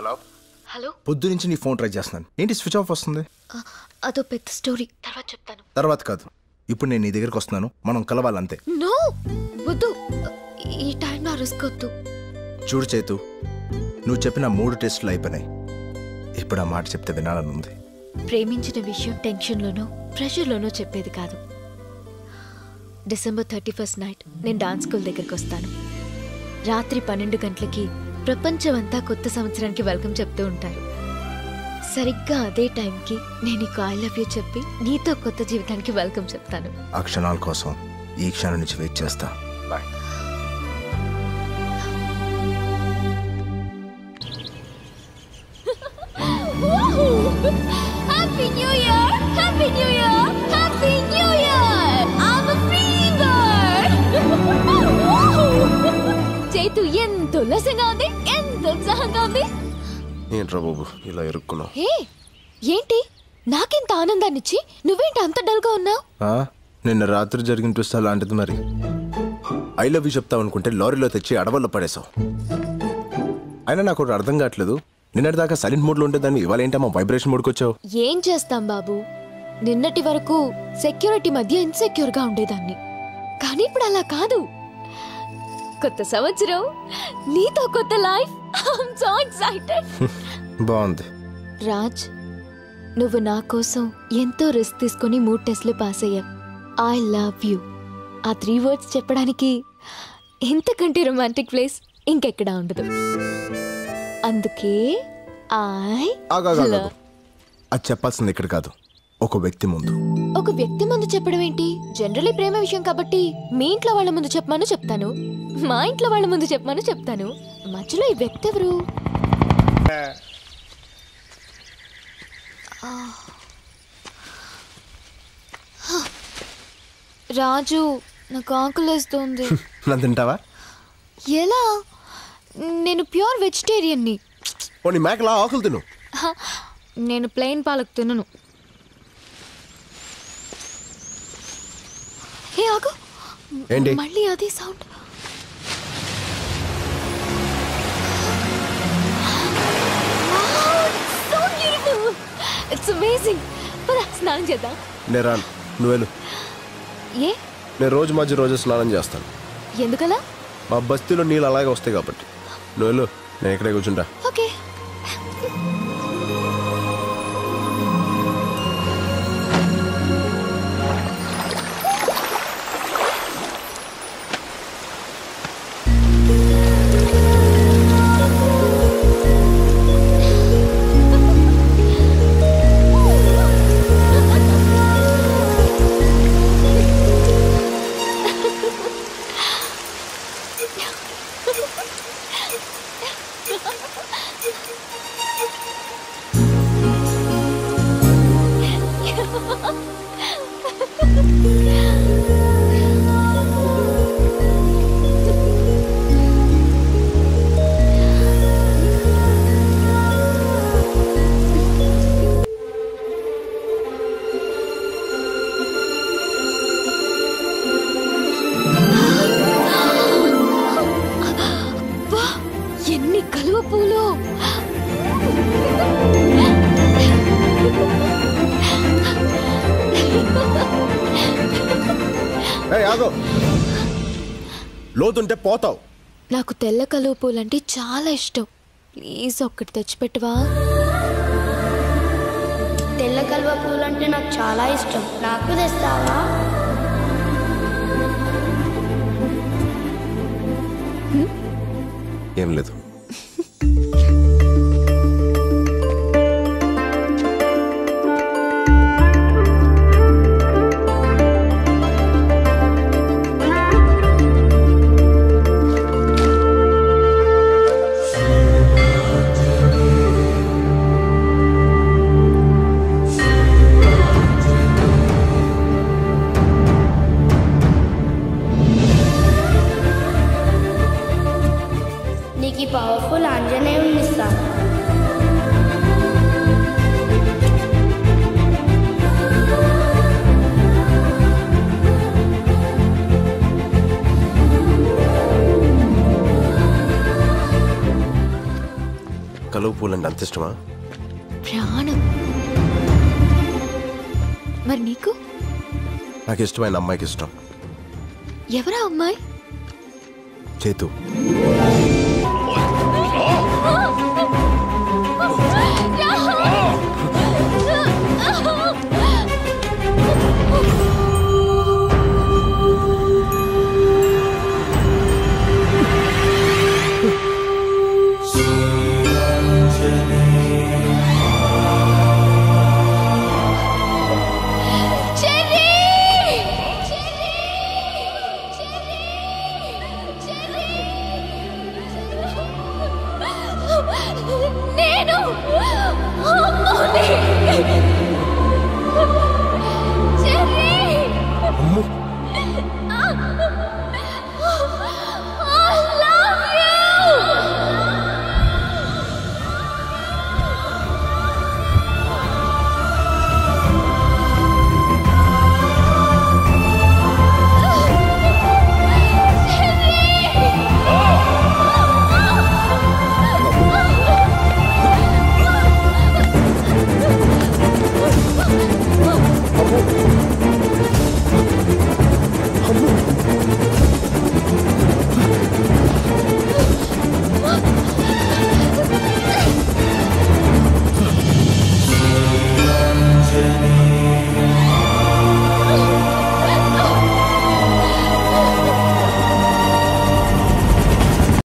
Hello hello పొద్దు నుంచి నీ ఫోన్ ట్రై చేస్తున్నాను ఏంటి స్విచ్ ఆఫ్ వస్తుంది ఆ, అదో పెద్ద స్టోరీ తర్వాత చెప్తాను తర్వాత కాదు ఇప్పుడు నేను నీ దగ్గరికి వస్తున్నాను మనం కలవాలంతే నో వద్దు ఈ టైంలో రిస్క్ వద్దు చూడు చేతు నువ్వు చెప్పిన మూడు టెస్టులు అయిపోయినాయి ఇప్పుడు ఆ మాట చెప్తే వినాలని ఉంది ప్రేమించిన విషయం టెన్షన్లోనో ప్రెషర్లోనో చెప్పేది కాదు డిసెంబర్ థర్టీ ఫస్ట్ నైట్ నేను డాన్స్ స్కూల్ దగ్గరికి వస్తాను రాత్రి పన్నెండు గంటలకి ప్రపంచమంతా కొత్త సంవత్సరానికి వెల్కమ్ చెప్తూ ఉంటారు సరిగ్గా అదే టైంకి నేను నీకు ఐ లవ్ యూ చెప్పి నీతో కొత్త జీవితానికి వెల్కమ్ చెప్తాను ఆ క్షణాల కోసం ఈ క్షణం నుంచి వెయిట్ చేస్తా bye happy new year happy new year happy new year I'm a fever చేతు ఎంత ఉల్లాసంగా ఉంది ఎంత ఉత్సాహంగా ఉంది ఏంట్రా బాబు ఇలా ఇరుక్కున్నావు ఏ ఏంటి నాకెంత ఆనందాన్నిచ్చి నువ్వేంటి అంత డల్గా ఉన్నావు ఆ? నిన్న రాత్రి జరిగిన ట్విస్ట్ అలాంటిది మరి ఐ లవ్ యూ చెప్తావు అనుకుంటే లారీలో తెచ్చి అడవుల్లో పడేశావు అయినా నాకు ఒకటి అర్థం కావట్లేదు నిన్నటిదాకా సైలెంట్ మోడ్లో ఉంటే దాన్ని ఇవాళ ఏంటమ్మా వైబ్రేషన్ మోడ్కి వచ్చావు ఏం చేస్తాం బాబు నిన్నటి వరకు సెక్యూరిటీ మధ్య ఇన్సెక్యూర్ గా ఉండేదాన్ని కానీ ఇప్పుడు అలా కాదు కొత్త సంవత్సరం నీతో కొత్త లైఫ్ సో ఎక్సైటెడ్ బాగుంది రాజ్ నువ్వు నా కోసం ఎంతో రిస్క్ తీసుకొని మూడు టెస్ట్లు పాస్ అయ్యావు ఐ లవ్ యూ ఆ త్రీ వర్డ్స్ చెప్పడానికి ఇంతకంటే రొమాంటిక్ ప్లేస్ ఇంకెక్కడా ఉండదు అందుకే ఐ ఆగు, ఆగు, ఆగు, ఆగు. అది చెప్పాల్సింది ఇక్కడ కాదు ఒక వ్యక్తి ముందు ఒక వ్యక్తి ముందు చెప్పడం ఏంటి జనరలీ ప్రేమ విషయం కాబట్టి మీ ఇంట్లో వాళ్ళ ముందు చెప్పమను చెప్తాను మా ఇంట్లో వాళ్ళ ముందు చెప్పమను చెప్తాను మధ్యలో ఈ వ్యక్తి ఎవరు ఆ. హ. రాజు నాకు ఆకలేస్తుంది నన్ను తింటావా ఎలా నేను ప్యూర్ వెజిటేరియన్ని పోనీ మేకలా ఆకులు తిను హ, నేను ప్లెయిన్ పాలకు తినను ఏ ఆగు ఏంటి? మళ్ళీ అదే సౌండ్ ఇట్స్ అమేజింగ్ పద స్నానం చేద్దాం నేను రాను నువ్వు వెళ్ళు ఏ నేను రోజు మధ్య రోజు స్నానం చేస్తాను ఎందుకలా మా బస్తీలో నీళ్ళు అలాగే వస్తాయి కాబట్టి నువ్వు వెళ్ళు నేను ఇక్కడే కూర్చుంటా ఓకే వా ఎన్ని కలువ పూలు ఏయ్, ఆగు లోతుంటే పోతావు నాకు తెల్ల కలువ పూలంటే చాలా ఇష్టం ప్లీజ్ ఒక్కటి తెచ్చిపెట్టవా తెల్ల కలువ పూలంటే నాకు చాలా ఇష్టం నాకు తెస్తావా ఏం లేదు నీకు ఈ కలువ పూలంటే అంత ఇష్టమా ప్రాణం మరి నీకు నాకు ఇష్టమైన అమ్మాయికి ఇష్టం ఎవరా అమ్మాయి చేతు నేను